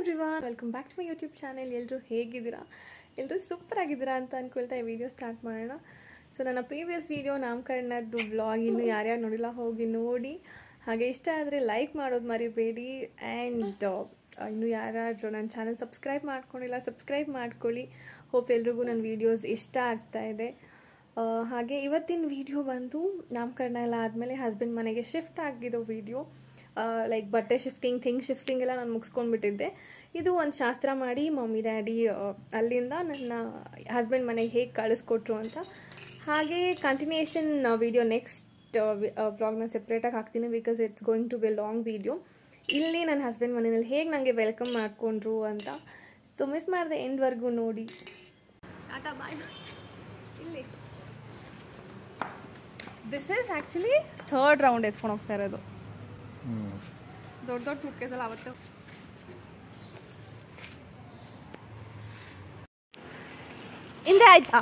Everyone welcome back to my YouTube channel ಎಲ್ಲರೂ ಹೇಗಿದ್ದೀರಾ ಎಲ್ಲರೂ ಸೂಪರ್ ಆಗಿದ್ದೀರಾ ಅಂತ ಅಂದ್ಕೊಳ್ತಾ ಈ ವಿಡಿಯೋ ಸ್ಟಾರ್ಟ್ ಮಾಡೋಣ ಸೊ ನನ್ನ ಪ್ರೀವಿಯಸ್ ವಿಡಿಯೋ ನಾಮಕರಣದ್ದು ವ್ಲಾಗ್ ಇನ್ನು ಯಾರ್ಯಾರು ನೋಡಿಲ್ಲ ಹೋಗಿ ನೋಡಿ ಹಾಗೆ ಇಷ್ಟ ಆದರೆ ಲೈಕ್ ಮಾಡೋದು ಮರಿಬೇಡಿ ಆ್ಯಂಡ್ ಇನ್ನು ಯಾರ್ಯಾರು ನನ್ನ ಚಾನಲ್ ಸಬ್ಸ್ಕ್ರೈಬ್ ಮಾಡ್ಕೊಂಡಿಲ್ಲ ಸಬ್ಸ್ಕ್ರೈಬ್ ಮಾಡ್ಕೊಳ್ಳಿ ಹೋಪ್ ಎಲ್ರಿಗೂ ನನ್ನ ವೀಡಿಯೋಸ್ ಇಷ್ಟ ಆಗ್ತಾ ಇದೆ ಆ, ಹಾಗೆ ಇವತ್ತಿನ ವಿಡಿಯೋ ಬಂದು ನಾಮಕರಣ ಎಲ್ಲ ಆದಮೇಲೆ ಹಸ್ಬೆಂಡ್ ಮನೆಗೆ ಶಿಫ್ಟ್ ಆಗಿರೋ ವಿಡಿಯೋ ಲೈಕ್ ಬಟ್ಟೆ ಶಿಫ್ಟಿಂಗ್ ಥಿಂಗ್ ಶಿಫ್ಟಿಂಗ್ ಎಲ್ಲ ನಾನು ಮುಗಿಸ್ಕೊಂಡ್ಬಿಟ್ಟಿದ್ದೆ ಇದು ಒಂದು ಶಾಸ್ತ್ರ ಮಾಡಿ ಮಮ್ಮಿ ಡ್ಯಾಡಿ ಅಲ್ಲಿಂದ ನನ್ನ ಹಸ್ಬೆಂಡ್ ಮನೆಗೆ ಹೇಗೆ ಕಳಿಸ್ಕೊಟ್ರು ಅಂತ ಹಾಗೆ ಕಂಟಿನ್ಯೂಷನ್ ವಿಡಿಯೋ ನೆಕ್ಸ್ಟ್ ವ್ಲಾಗ್ನ ಸೆಪ್ರೇಟಾಗಿ ಹಾಕ್ತೀನಿ because it's going to be long video ಇಲ್ಲಿ ನನ್ನ ಹಸ್ಬೆಂಡ್ ಮನೆಯಲ್ಲಿ ಹೇಗೆ ನನಗೆ ವೆಲ್ಕಮ್ ಮಾಡ್ಕೊಂಡ್ರು ಅಂತ ಸೊ ಮಿಸ್ ಮಾಡಿದೆ ಎಂಡ್ವರೆಗೂ ನೋಡಿ ಟಾಟಾ ಬಾಯ್ ಇಲ್ಲಿ this is actually third round ಎತ್ಕೊಂಡು ಹೋಗ್ತಾ ಇರೋದು ದೊಡ್ಡ ದೊಡ್ಡ ಸುಟ್ಕೇಸಲ್ಲ ಅವತ್ತು ಹಿಂದೆ ಆಯ್ತಾ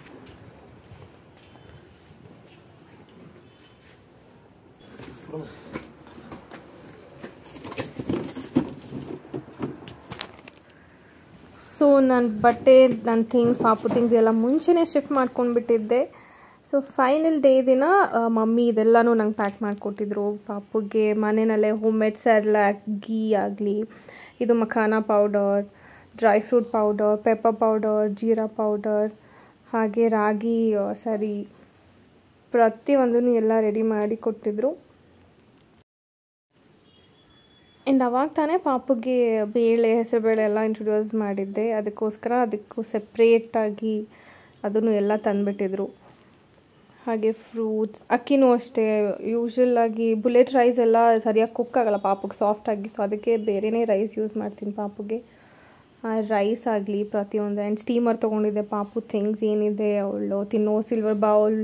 ಸೊ ನನ್ನ ಬಟ್ಟೆ ನನ್ನ ಥಿಂಗ್ಸ್ ಪಾಪು ಥಿಂಗ್ಸ್ ಎಲ್ಲ ಮುಂಚೆನೇ ಶಿಫ್ಟ್ ಮಾಡ್ಕೊಂಡ್ಬಿಟ್ಟಿದ್ದೆ ಸೊ ಫೈನಲ್ ಡೇ ದಿನ ಆ, ಮಮ್ಮಿ ಇದೆಲ್ಲನೂ ನಂಗೆ ಪ್ಯಾಕ್ ಮಾಡಿಕೊಟ್ಟಿದ್ರು ಪಾಪುಗೆ ಮನೆಯಲ್ಲೇ ಹೋಮ್ ಮೇಡ್ ಸ್ಯಾರ್ಲಾಕ್ ಗೀ ಆಗಲಿ ಇದು makhana powder dry fruit powder pepper powder jeera powder ಹಾಗೆ ರಾಗಿ ಆ, ಸರಿ ಪ್ರತಿಯೊಂದನ್ನು ಎಲ್ಲ ರೆಡಿ ಮಾಡಿ ಕೊಟ್ಟಿದ್ರು ಆ್ಯಂಡ್ ಅವಾಗ ತಾನೇ ಪಾಪುಗೆ ಬೇಳೆ ಹೆಸರುಬೇಳೆ ಎಲ್ಲ ಇಂಟ್ರೊಡ್ಯೂಸ್ ಮಾಡಿದ್ದೆ ಅದಕ್ಕೋಸ್ಕರ ಅದಕ್ಕೂ ಸೆಪ್ರೇಟಾಗಿ ಅದನ್ನು ಎಲ್ಲ ತಂದುಬಿಟ್ಟಿದ್ರು ಹಾಗೆ ಫ್ರೂಟ್ಸ್ ಅಕ್ಕಿನೂ ಅಷ್ಟೇ ಯೂಶ್ವಲ್ ಆಗಿ ಬುಲೆಟ್ ರೈಸ್ ಎಲ್ಲ ಸರಿಯಾಗಿ ಕುಕ್ ಆಗಲ್ಲ ಪಾಪುಗೆ ಸಾಫ್ಟಾಗಿ ಸೊ ಅದಕ್ಕೆ ಬೇರೆಯೇ ರೈಸ್ ಯೂಸ್ ಮಾಡ್ತೀನಿ ಪಾಪುಗೆ ಆ ರೈಸ್ ಆಗಲಿ ಪ್ರತಿಯೊಂದು ಆ್ಯಂಡ್ ಸ್ಟೀಮರ್ ತೊಗೊಂಡಿದ್ದೆ ಪಾಪು ಥಿಂಗ್ಸ್ ಏನಿದೆ ಅವಳು ತಿನ್ನೋ ಸಿಲ್ವರ್ ಬೌಲ್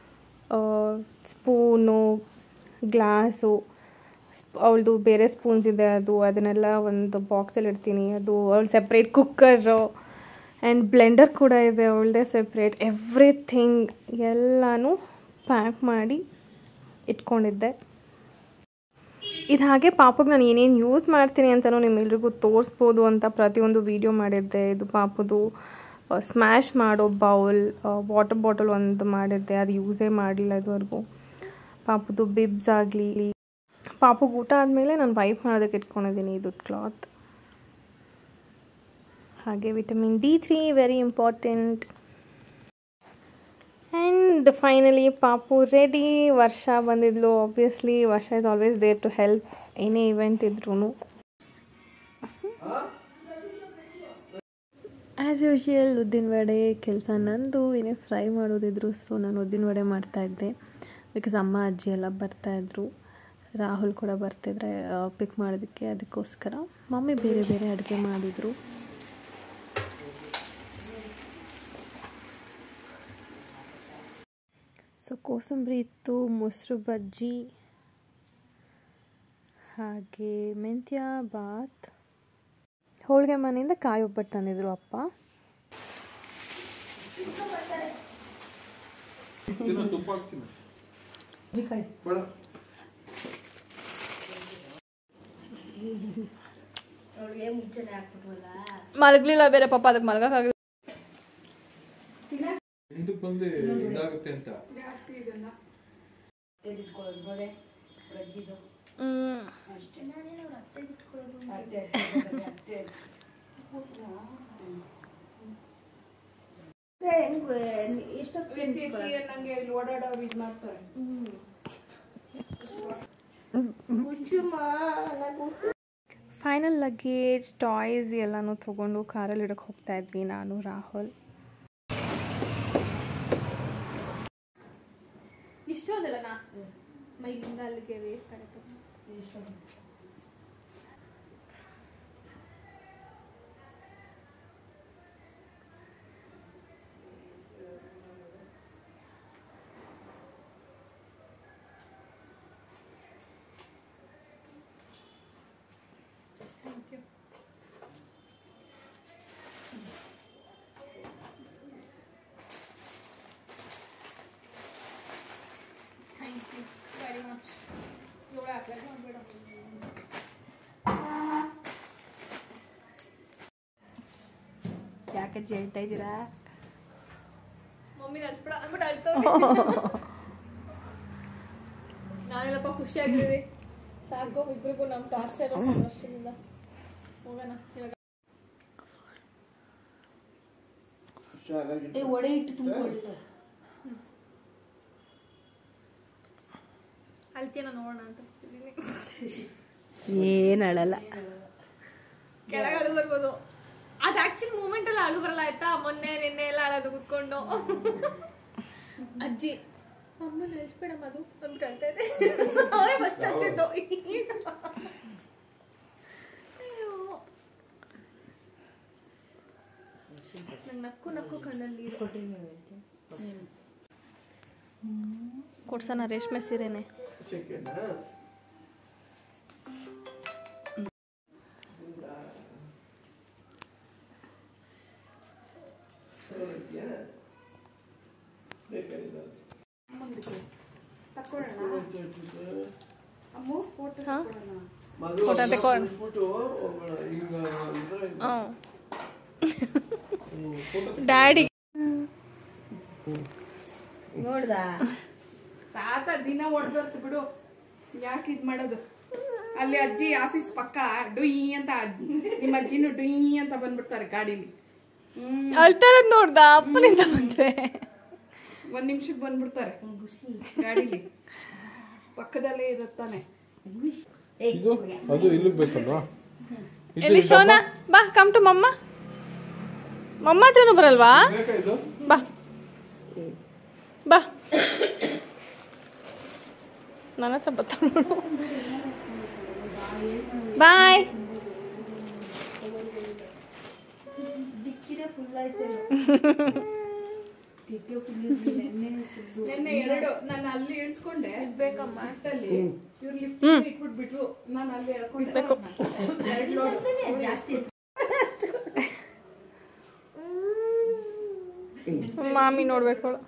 ಸ್ಪೂನು ಗ್ಲಾಸು ಸ್ಪ್ ಅವಳದು ಬೇರೆ ಸ್ಪೂನ್ಸ್ ಇದೆ ಅದು ಅದನ್ನೆಲ್ಲ ಒಂದು ಬಾಕ್ಸಲ್ಲಿ ಇಡ್ತೀನಿ ಅದು ಅವಳು ಸೆಪ್ರೇಟ್ ಕುಕ್ಕರು ಆ್ಯಂಡ್ ಬ್ಲೆಂಡರ್ ಕೂಡ ಇದೆ ಅವಳದೇ ಸೆಪ್ರೇಟ್ ಎವ್ರಿಥಿಂಗ್ ಎಲ್ಲನೂ ಪ್ಯಾಕ್ ಮಾಡಿ ಇಟ್ಕೊಂಡಿದ್ದೆ ಇದು ಹಾಗೆ ಪಾಪಗೆ ನಾನು ಏನೇನು ಯೂಸ್ ಮಾಡ್ತೀನಿ ಅಂತಲೂ ನಿಮ್ಮೆಲ್ರಿಗೂ ತೋರಿಸ್ಬೋದು ಅಂತ ಪ್ರತಿಯೊಂದು ವೀಡಿಯೋ ಮಾಡಿದ್ದೆ ಇದು ಪಾಪದು ಸ್ಮ್ಯಾಶ್ ಮಾಡೋ ಬೌಲ್ ವಾಟರ್ ಬಾಟಲ್ ಒಂದು ಮಾಡಿದ್ದೆ ಅದು ಯೂಸೇ ಮಾಡಿಲ್ಲ ಇದುವರೆಗೂ ಪಾಪದು ಬಿಬ್ಸ್ ಆಗಲಿ ಪಾಪುಗೆ ಊಟ ಆದಮೇಲೆ ನಾನು ವೈಪ್ ಮಾಡೋದಕ್ಕೆ ಇಟ್ಕೊಂಡಿದ್ದೀನಿ ಇದು ಕ್ಲಾತ್ ಹಾಗೆ vitamin D three very important and finally ಪಾಪು ರೆಡಿ ವರ್ಷ ಬಂದಿದ್ಲು obviously Varsha is always there to help ಏನೇ ಇವೆಂಟ್ ಇದ್ರೂ ಆ್ಯಸ್ ಯೂಶುವಲ್ ಉದ್ದಿನ ವಡೆ ಕೆಲಸ ನಂದು ಏನೇ ಫ್ರೈ ಮಾಡೋದಿದ್ರು ಸೊ ನಾನು ಉದ್ದಿನ ವಡೆ ಮಾಡ್ತಾಯಿದ್ದೆ ಬಿಕಾಸ್ ಅಮ್ಮ ಅಜ್ಜಿ ಎಲ್ಲ ಬರ್ತಾಯಿದ್ರು ರಾಹುಲ್ ಕೂಡ ಬರ್ತಿದ್ರೆ ಪಿಕ್ ಮಾಡೋದಕ್ಕೆ ಅದಕ್ಕೋಸ್ಕರ ಮಮ್ಮಿ ಬೇರೆ ಬೇರೆ ಅಡುಗೆ ಮಾಡಿದರು ಸೊ ಕೋಸಂಬರಿ ಇತ್ತು ಮೊಸರು ಬಜ್ಜಿ ಹಾಗೆ ಮೆಂತ್ಯ ಬಾತ್ ಹೋಳಿಗೆ ಮನೆಯಿಂದ ಕಾಯಿ ಒಬ್ಬಟ್ಟು ತಂದಿದ್ರು ಅಪ್ಪ ತಿನ್ನು ತುಪ್ಪ ಹಾಕ್ತೀನಿ ಬೇಡ ಮಲಗಲಿಲ್ಲ ಬೇರೆ ಪಾಪ ಅದಕ್ಕೆ ಮಲಗಕ್ಕಾಗಲಿಲ್ಲ ಎಂಟಕ್ಕೆ ಬಂದು ಇದಾಗುತ್ತೆ ಅಂತ ಫೈನಲ್ ಲಗೇಜ್ ಟಾಯ್ಸ್ ಎಲ್ಲನೂ ತೊಗೊಂಡು ಕಾರಲ್ಲಿ ಇಡಕ್ಕೆ ಹೋಗ್ತಾ ಇದ್ವಿ ನಾನು ರಾಹುಲ್ ಇಷ್ಟು ಅದಲ್ಲ ನಾ ಮೈಗಿಂದ ಅಲ್ಲಿಗೆ ವೇಸ್ಟ್ ಆಗುತ್ತೆ ಥ್ಯಾಂಕ್ ಯು ವೆರಿ ಮಚ್ ಏಳು ಹಾಕ್ಬೇಕು ಯಾಕಜ್ಜಿ ಹೇಳ್ತಾ ಇದ್ದೀರಾ ಮಮ್ಮಿ ನಡ್ಸ್ಬಿಡ ಅಂದ್ಬಿಟ್ಟು ಅಳ್ತೋ ನಾನೆಲ್ಲಪ್ಪ ಖುಷಿಯಾಗಿದ್ದೀವಿ ಸಾಕು ಇಬ್ರಿಗೂ ನಮ್ಮ ಟಾರ್ಚರ್ ವರ್ಷದಿಂದ ಹೋಗೋಣ ಇವಾಗ ಏ ಒಡೆ ಇಟ್ಟು ತುಂಬಿಕೊಳ್ಳಿಲ್ಲ ಅಳ್ತೀನ ನೋಡೋಣ ಅಂತ ಇದ್ದೀನಿ. ಏನು ಅಳಲ್ಲ ಕೆಳಗೆ ಅಳು ಬರ್ಬೋದು ಅದು ಆಕ್ಚುಲಿ ಮೂಮೆಂಟ್ ಎಲ್ಲ ಅಳು ಬರಲ್ಲ ಆಯ್ತಾ ಮೊನ್ನೆ ನಿನ್ನೆ ಎಲ್ಲ ಅಳೋದು ಕುತ್ಕೊಂಡು ಅಜ್ಜಿ ಅಮ್ಮ ನೆಲ್ಸ್ಬೇಡ ಮದು ಅಂದ್ಬಿಟ್ಟು ಅಳ್ತಾ ಇದೆ ಅವೇ ಫಸ್ಟ್ ಆಗ್ತಿದ್ದು ಅಯ್ಯೋ ನಂಗೆ ನಕ್ಕು ನಕ್ಕು ಕಣ್ಣಲ್ಲಿ ಕೊಡ್ಸೋಣ ರೇಷ್ಮೆ ಸೀರೆನೆ ಹಾ? ಫೋಟೋ ತೆಕ್ಕೊಳ್ಳೋಣ. ಡ್ಯಾಡಿ ನೋಡ್ದ ತಾತ ದಿನ ಹೊಡ್ಬರ್ತು ಬಿಡು ಯಾಕೆ ಇದ್ ಮಾಡೋದು ಅಲ್ಲಿ ಅಜ್ಜಿ ಆಫೀಸ್ ಪಕ್ಕ ಡುಯ್ ಅಂತ ಅದ್- ನಿಮ್ಮ ಅಜ್ಜಿನು ಡುಯ್ ಅಂತ ಬಂದ್ಬಿಡ್ತಾರೆ ಗಾಡಿಲಿ ಹ್ಮ್ ಅಳ್ತಾ ಇರೋದ್ ನೋಡ್ದ ಅಪ್ಪನಿಂದ ಬಂದ್ರೆ ಒಂದ್ ನಿಮಿಷಕ್ಕೆ ಬಂದ್ಬಿಡ್ತಾರೆ ಗಾಡಿಲಿ ಪಕ್ಕದಲ್ಲೇ ಇರುತ್ತಾನೆ ಇದು ಅದು ಇಲ್ಲಿಗೆ ಬೇಕಲ್ವಾ ಇದು ಎಲ್ಲಿ ಶೋನಾ ಬಾ ಕಮ್ ಟು ಮಮ್ಮ ಮಮ್ಮ ಹತ್ರನೂ ಬರಲ್ವಾ ಬೇಕಾ ಇದು ಬಾ ಬಾ ನನ್ನ ಹತ್ರ ಬತ್ತ ಬಾಯ್ ದಿಕ್ಕಿದೆ ಫುಲ್ ಆಯ್ತು ಡಿಕ್ಕಿ ಫುಲ್ ನಿನ್ನೆ ಎರಡು ನಾನು ಅಲ್ಲಿ ಇಳಿಸ್ಕೊಂಡೆ ಬೇಕಮ್ಮ ಅಲ್ಲಿ ಇವ್ರು ಲಿಫ್ಟ್ ಇಟ್ಬಿಟ್ಬಿಟ್ರು ನಾನು ಅಲ್ಲಿ ಎಳ್ಕೊಂಡೆ ಎರಡು ಲೋಡ್ ಜಾಸ್ತಿ ಮಾಮಿ ನೋಡ್ಬೇಕು ಅವಳು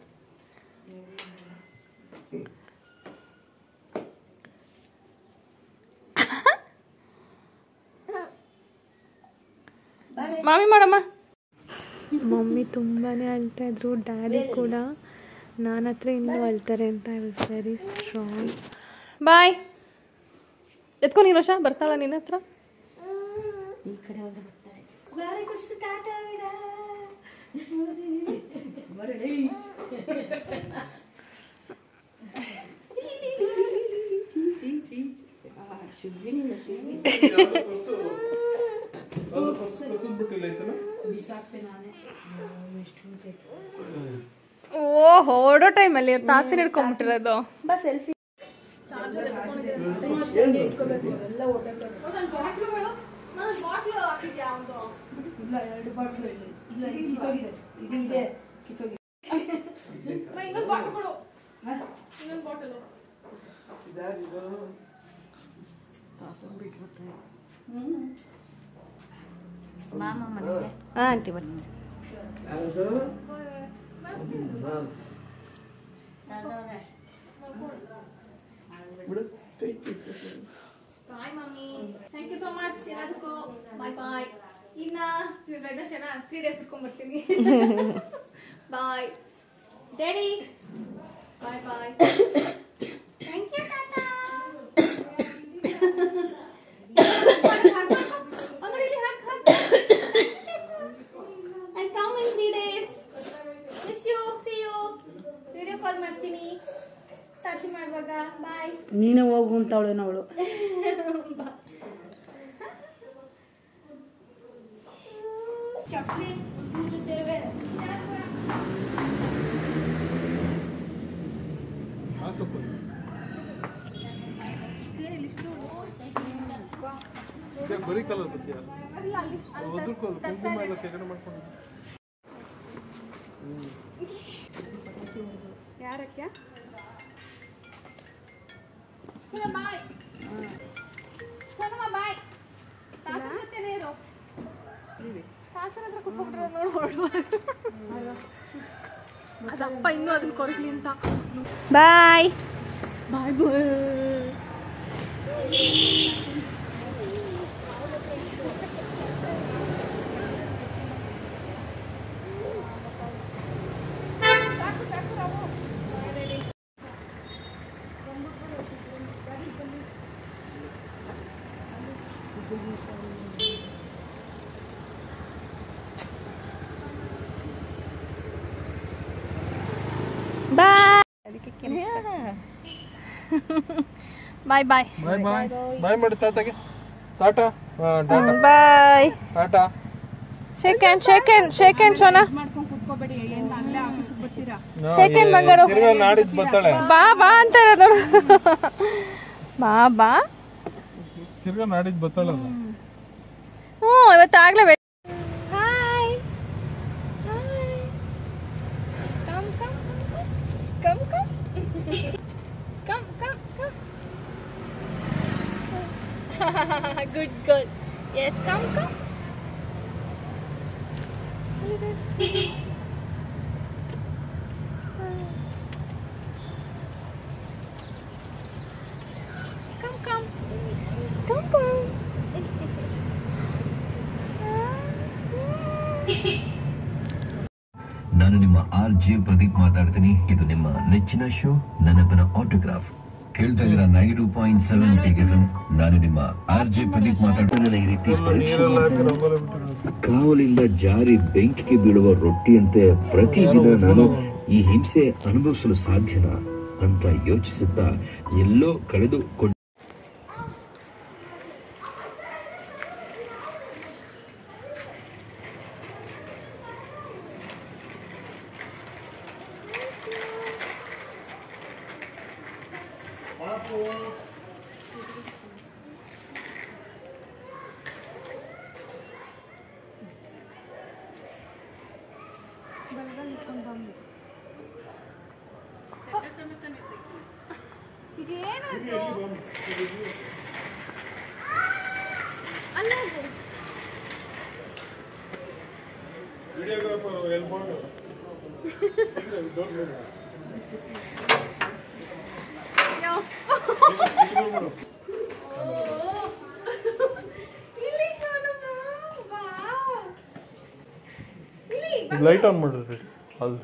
ಮಾಮಿ ಮಾಡಮ್ಮ ಮಮ್ಮಿ ತುಂಬಾನೇ ಅಳ್ತಾ ಇದ್ರು ಡ್ಯಾಡಿ ಕೂಡ ನನ್ನ ಹತ್ರ ಇನ್ನೂ ಅಳ್ತಾರೆ ಅಂತ I was very strong boy ಎತ್ಕೊ ನೀನು ವರ್ಷ ಬರ್ತಾಳ ನಿನ್ನ ಹತ್ರ ಈ ಕಡೆ ಹೋದ್ರೆ ಬರ್ತಾರೆ ಬಾರಿ ಖುಷಿ ಟಾಟಾ ಬಿಡ ಬರಡಿ ಶುದ್ಧಿನಿಲ್ಲ ಶುದ್ಧಿ ಅದು ಪರ್ಸು ಕಸಿದ್ಬಿಟ್ಟಿಲ್ಲ ಐತಲ್ಲ ಬಿಸಾಕ್ತೆ ನಾನೇ ಎಷ್ಟು ಬೇಕು ಓ ಹೊರಡೋ ಟೈಮಲ್ಲಿ ತಾಸಿನ ಹಿಡ್ಕೊಂಡ್ಬಿಟ್ಟಿರೋದು ಬಾ ಸೆಲ್ಫಿ ಇಟ್ಕೋಬೇಕು ಎಲ್ಲ ಓಡಾಡ್ತಾರೆ ಇಲ್ಲ ಎರಡು ಬಾಟ್ಲು ಇಲ್ಲ ಇಲ್ಲ ಇದು ಕಿತ್ತೋಗಿದೆ ಇದು ಇದೆ ಕಿತ್ತೋಗಿದೆ ಮಾಮ ಮನೆಗೆ ಹಾಂ ಆಂಟಿ ಬರ್ತೀನಿ bye mummy thank you so much ಎಲ್ಲದಕ್ಕೂ ಬಾಯ್ ಬಾಯ್ ಇನ್ನ ಗಡ್ಡಶನ ತ್ರೀ ಡೇಸ್ ಬಿಟ್ಕೊಂಡ್ ಬರ್ತೀನಿ bye daddy bye bye thank you tata I come in three days miss you see you video call ಮಾಡ್ತೀನಿ ಸರ್ಚ್ ಮಾಡುವಾಗ ಬಾಯ್ ನೀನೇ ಹೋಗು ಅಂತವಳೇನೋ ಅವಳು ಹಾಕಪ್ಪ ಇದೇ ಬರೀ ಕಲರ್ ಬರ್ತೀಯ ಒದ್ರಕೋದು ಕುಂಕುಮ ಎಲ್ಲ ತೆಗಡೆ ಮಾಡ್ಕೊಂಡು ಯಾರಕ್ಕೆ ಬಾಯ್ ಬಾಯ್ ತಾತನ ಜೊತೆನೇ ಇರು ತಾತನ ಹತ್ರ ಕುತ್ಕೊಂಡ್ಬಿಟ್ರೆ ನೋಡು ಅದಪ್ಪ ಇನ್ನೂ ಅದನ್ನ ಕೊರಗ್ಲಿ ಅಂತ ಬಾಯ್ ಬಾಯ್ ಬಾಯ್ ಬಾಯ್ ಅದಕ್ಕೆ ಬಾಯ್ ಬಾಯ್ ಬಾಯ್ ಬಾಯ್ ಬಾಯ್ ಮಾಡಿ ತಾತಗೆ ಟಾಟಾ ಹಾ tata bye tata shake hand shake hand shake hand Sona ಮಾಡ್ಕೊಂಡ್ ಕುತ್ಕೋಬೇಡಿ ಏನ್ ಅಲ್ಲೇ ಆಫೀಸ್ಗೆ ಬರ್ತೀರಾ Second ಬಂಗಾರು. ತಿರ್ಗಾ ನಾಡಿದ್ದು ಬರ್ತಾಳೆ ಬಾ ಬಾ ಅಂತಾರೆ ನೋಡು ಬಾ ಬಾ ತಿರ್ಗಾ ನಾಡಿದ್ದು ಬರ್ತಾಳೆ ಅದು. ಹ್ಞೂ ಇವತ್ತಾಗಲೇ hi come come come come come come come good girl yes come come Come, come. Come, come. ನಾನು ನಿಮ್ಮ ಆರ್ ಜಿ ಪ್ರದೀಪ್ ಮಾತಾಡ್ತೀನಿ ಇದು ನಿಮ್ಮ ನೆಚ್ಚಿನ ಶೋ ನನ್ನಪ್ಪನ ಆಟೋಗ್ರಾಫ್ ಕೇಳ್ತಾ ಇದ್ದೀರಾ ninety two point seven big F ನಾನು ನಿಮ್ಮ ಆರ್ ಜೆ ಪ್ರದೀಪ್ ಮಾತಾಡ್ತೀನಿ ಈ ರೀತಿ ಪರೀಕ್ಷೆ ಮಾಡ್ತಾರೆ. ಕಾವಲಿಂದ ಜಾರಿ ಬೆಂಕಿಗೆ ಬೀಳುವ ರೊಟ್ಟಿಯಂತೆ ಪ್ರತಿದಿನ ನಾನು ಈ ಹಿಂಸೆ ಅನುಭವಿಸಲು ಸಾಧ್ಯನಾ ಅಂತ ಯೋಚಿಸುತ್ತಾ ಎಲ್ಲೋ ಕಳೆದುಕೊಂಡು ಲೈಟ್ ಆನ್ ಮಾಡಿರಿ ಅದು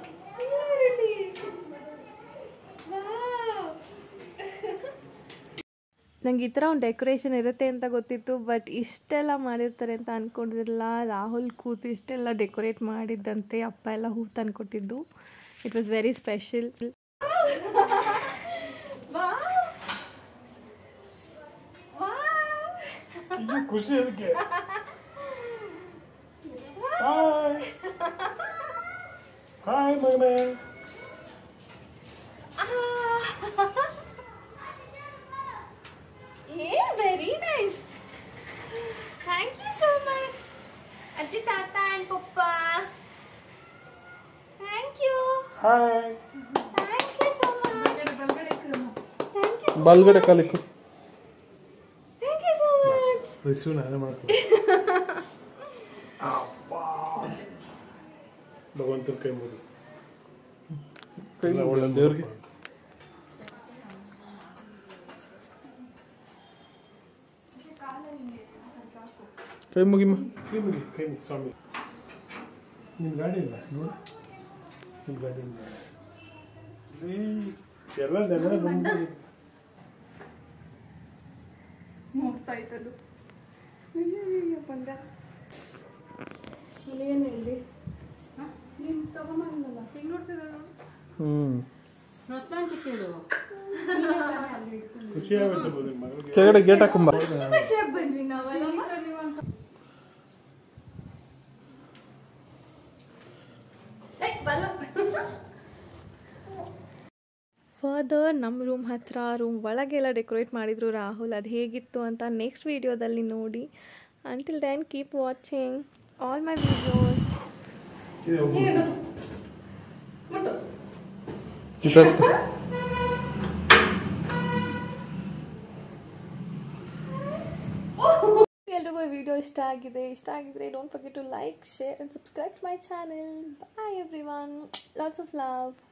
ನಂಗೆ ಈ ಥರ ಒಂದು ಡೆಕೋರೇಷನ್ ಇರುತ್ತೆ ಅಂತ ಗೊತ್ತಿತ್ತು ಬಟ್ ಇಷ್ಟೆಲ್ಲ ಮಾಡಿರ್ತಾರೆ ಅಂತ ಅಂದ್ಕೊಂಡಿರಲಿಲ್ಲ ರಾಹುಲ್ ಕೂತು ಇಷ್ಟೆಲ್ಲ ಡೆಕೋರೇಟ್ ಮಾಡಿದ್ದಂತೆ ಅಪ್ಪ ಎಲ್ಲ ಹೂ ತಂದ್ಕೊಟ್ಟಿದ್ದು ಇಟ್ ವಾಸ್ ವೆರಿ ಸ್ಪೆಷಲ್ ಖುಷಿ ಅದಕ್ಕೆ ಹಾಯ್ ಹಾಯ್ ಮಗನೇ very nice thank you so much ಅಜ್ಜಿ ತಾತ ಆ್ಯಂಡ್ ಪಪ್ಪ thank you hi thank you so much thank you ಬಲ್ಗಡೆ ಕಾಲಿಕ್ಕು thank you so much receive ನಾನೇ ಮಾಡ್ತೀನಿ ಭಗವಂತನ ಕೈ ಮುಗಿ ಕೈ ಒಳ್ಳೆ ದೇವ್ರಿಗೆ ಕೈ ಮುಗಿಮ್ಮ ಕೈ ಮುಗಿ ಕೈ ಮುಗಿ ಸ್ವಾಮಿ ನಿನ್ನ ಗಾಡಿ ಇಲ್ಲ ನೋಡು ನಿನ್ನ ಗಾಡಿ ಇಲ್ಲ ಈ ಎಲ್ಲ ನೆನೆ ಬಂದು ಹೋಗ್ತಾ ಇತ್ತದು ಅಯ್ಯಯ್ಯೋ ಬಂಗಾರ ಏನು ಹೇಳಿ ನೀನು ತಗೊಂಬಂದಲ್ಲ ಈಗ ನೋಡ್ತಿದ್ದಲ್ಲ ಹ್ಮ್ ಖುಷಿ ಆಗುತ್ತೆ ಬೋದು ಮಗಳಿಗೆ ಕೆಳಗಡೆ ಗೇಟ್ ಹಾಕೊಂಬ ಬಂದ್ವಿ ನಾವೆಲ್ಲ ಫರ್ದರ್ ನಮ್ಮ ರೂಮ್ ಹತ್ರ ರೂಮ್ ಒಳಗೆಲ್ಲ ಡೆಕೋರೇಟ್ ಮಾಡಿದ್ರು ರಾಹುಲ್ ಅದು ಹೇಗಿತ್ತು ಅಂತ ನೆಕ್ಸ್ಟ್ ವೀಡಿಯೋದಲ್ಲಿ ನೋಡಿ until then keep watching all my videos ಎಲ್ರಿಗೂ ಈ ವಿಡಿಯೋ ಇಷ್ಟ ಆಗಿದೆ ಇಷ್ಟ ಆಗಿದ್ರೆ don't forget to like share and subscribe to my channel bye everyone lots of love